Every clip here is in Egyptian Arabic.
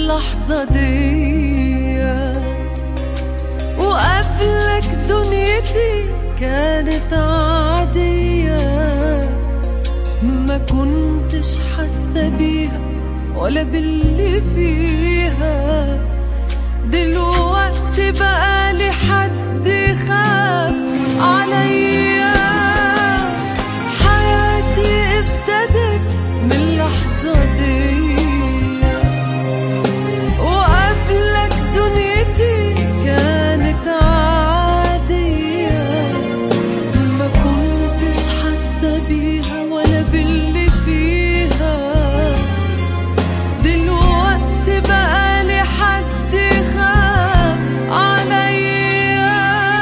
اللحظة دي وقبلك دنيتي كانت عادية ما كنتش حاسة بيها ولا باللي فيها دلوقتي بقى حد يخاف عليا حياتي ابتدت من اللحظة دي وقبلك دنيتي كانت عادية ما كنتش حاسة بيها ولا باللي فيها دلوقتي بقى لي حد يخاف عليا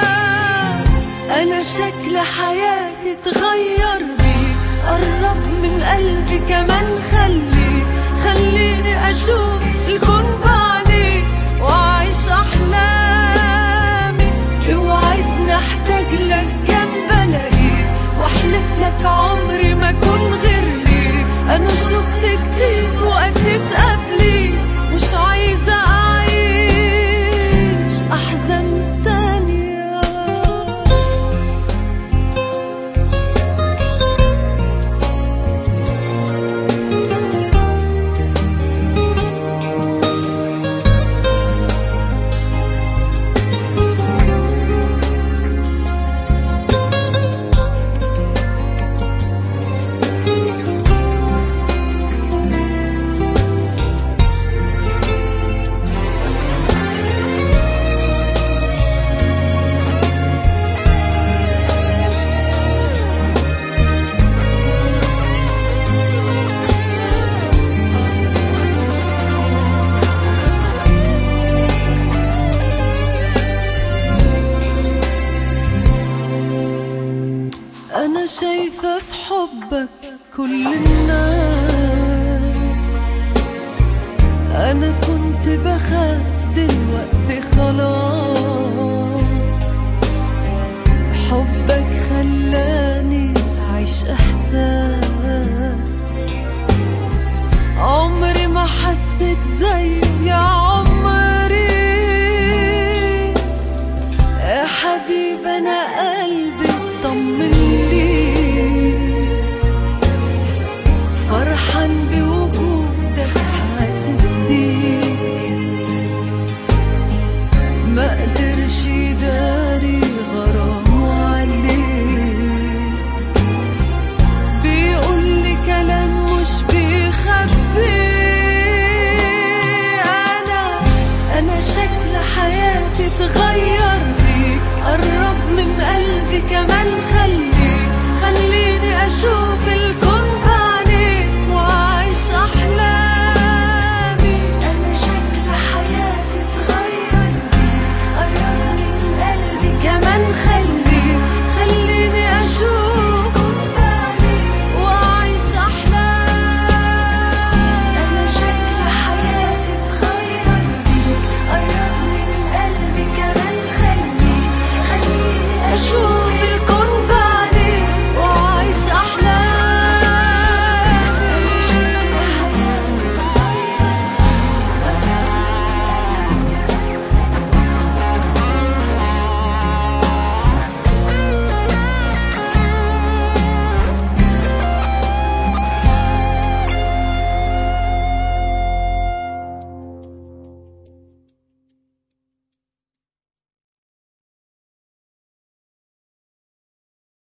انا شكل حياتي اتغير بيك قرب من قلبي كمان خليك خليني اشوف الكون بعينيك واعيش احلامي اوعدني احتاج لك جنب الاقيك واحلف لك عمري ما اكون غير ليك انا شفت كتير وقسيت قبليك مش عايزه اعيش احزان تانيه أنا شايفة في حبك كل الناس أنا كنت بخاف دلوقتي خلاص حبك خلاني أعيش إحساس عمري ما حسيت زي يا عمري يا حبيبي انا قلبي اطمن لي فرحان بوجودك حاسس بيك ما قدرش يداري غرامه عليك بيقول لي كلام مش بيخبي انا انا شكل حياتي اتغير بيك قرب من قلبي كمان خليك خليني اشوف